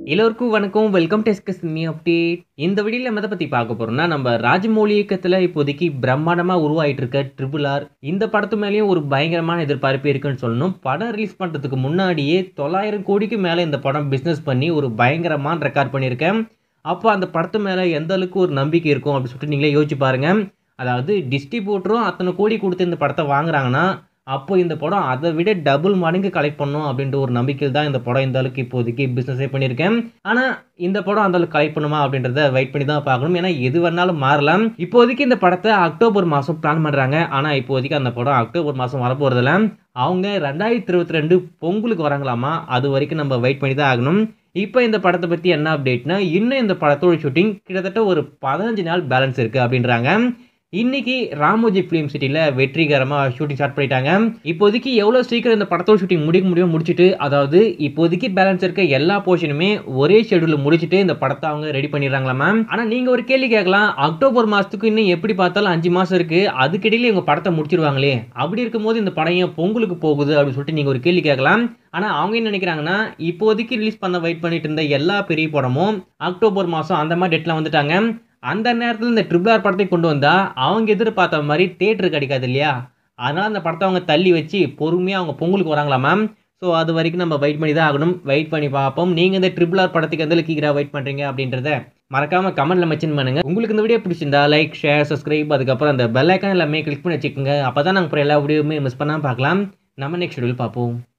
எல்லோருக்கும் வணக்கம் welcome டெஸ்கஸ் me update இந்த வீடியோவில் நம்ம எதை பற்றி பார்க்க போகிறோம்னா நம்ம ராஜமௌலி இயக்கத்தில் இப்போதைக்கு பிரம்மாண்டமாக உருவாயிட்டு இருக்க ட்ரிபிள் ஆர் இந்த படத்து மேலேயும் ஒரு பயங்கரமான எதிர்பார்ப்பு இருக்குன்னு சொல்லணும் படம் ரிலீஸ் பண்ணுறதுக்கு முன்னாடியே தொள்ளாயிரம் கோடிக்கு மேலே இந்த படம் பிஸ்னஸ் பண்ணி ஒரு பயங்கரமான ரெக்கார்ட் பண்ணியிருக்கேன் அப்போ அந்த படத்து மேலே எந்த அளவுக்கு ஒரு நம்பிக்கை இருக்கும் அப்படின்னு சொல்லிட்டு நீங்களே யோசிச்சு பாருங்கள் அதாவது டிஸ்ட்ரிபியூட்டரும் அத்தனை கோடி கொடுத்து இந்த படத்தை வாங்குறாங்கன்னா அப்போ இந்த படம் அதை விட டபுள் மடங்கு கலெக்ட் பண்ணும் அப்படின்ற ஒரு நம்பிக்கையில் தான் இந்த படம் இந்த அளவுக்கு இப்போதைக்கு பிஸ்னஸே பண்ணியிருக்கேன் ஆனால் இந்த படம் அந்த அளவுக்கு கலெக்ட் பண்ணுமா அப்படின்றத வெயிட் பண்ணி தான் பார்க்கணும் ஏன்னா எது வேணாலும் மாறலாம் இப்போதைக்கு இந்த படத்தை அக்டோபர் மாதம் பிளான் பண்ணுறாங்க ஆனால் இப்போதைக்கு அந்த படம் அக்டோபர் மாதம் வரப்போகிறதில்ல அவங்க ரெண்டாயிரத்தி இருபத்தி ரெண்டு பொங்கலுக்கு வராங்களாமா அது வரைக்கும் நம்ம வெயிட் பண்ணி தான் ஆகணும் இப்போ இந்த படத்தை பற்றி என்ன அப்டேட்னா இன்னும் இந்த படத்தோட ஷூட்டிங் கிட்டத்தட்ட ஒரு பதினஞ்சு நாள் பேலன்ஸ் இருக்குது அப்படின்றாங்க இன்னைக்கு ராமோஜி ஃபிலிம் சிட்டியில் வெற்றிகரமாக ஷூட்டிங் ஸ்டார்ட் பண்ணிட்டாங்க இப்போதைக்கு எவ்வளோ சீக்கிரம் இந்த படத்தோட ஷூட்டிங் முடிக்க முடியும் முடிச்சுட்டு அதாவது இப்போதைக்கு பேலன்ஸ் இருக்க எல்லா போர்ஷனுமே ஒரே ஷெடியூலில் முடிச்சுட்டு இந்த படத்தை அவங்க ரெடி பண்ணிடுறாங்களா மேம் ஆனால் நீங்கள் ஒரு கேள்வி கேட்கலாம் அக்டோபர் மாதத்துக்கு இன்னும் எப்படி பார்த்தாலும் அஞ்சு மாதம் இருக்குது அதுக்கிடையில இவங்க படத்தை முடிச்சிருவாங்களே அப்படி இருக்கும்போது இந்த படம் ஏன் பொங்கலுக்கு போகுது அப்படின்னு சொல்லிட்டு நீங்கள் ஒரு கேள்வி கேட்கலாம் ஆனால் அவங்க என்ன நினைக்கிறாங்கன்னா இப்போதைக்கு ரிலீஸ் பண்ண வெயிட் பண்ணிட்டு இருந்த எல்லா பெரிய படமும் அக்டோபர் மாதம் அந்த மாதிரி டேட்டில் வந்துட்டாங்க அந்த நேரத்தில் இந்த ட்ரிபிள் ஆர் படத்தை கொண்டு வந்தால் அவங்க எதிர்பார்த்த மாதிரி தேட்டருக்கு கிடைக்காது இல்லையா அதனால் அந்த படத்தை அவங்க தள்ளி வச்சு பொறுமையாக அவங்க பொங்கலுக்கு வராங்களா மேம் ஸோ அது வரைக்கும் நம்ம வெயிட் பண்ணி தான் ஆகணும் வெயிட் பண்ணி பார்ப்போம் நீங்கள் இந்த ட்ரிபிள் ஆர் படத்துக்கு எந்த கீழே வெயிட் பண்ணுறீங்க அப்படின்றத மறக்காம கமெண்ட்ல மென்ஷன் பண்ணுங்க உங்களுக்கு இந்த வீடியோ பிடிச்சிருந்தா லைக் ஷேர் சப்ஸ்கிரைப் அதுக்கப்புறம் அந்த பெல் ஐக்கான் எல்லாமே கிளிக் பண்ணி வச்சுக்கோங்க அப்போ தான் நாங்கள் எல்லா வீடியோவுமே மிஸ் பண்ணாமல் பார்க்கலாம் நம்ம நெக்ஸ்ட் வீடியோவில் பார்ப்போம்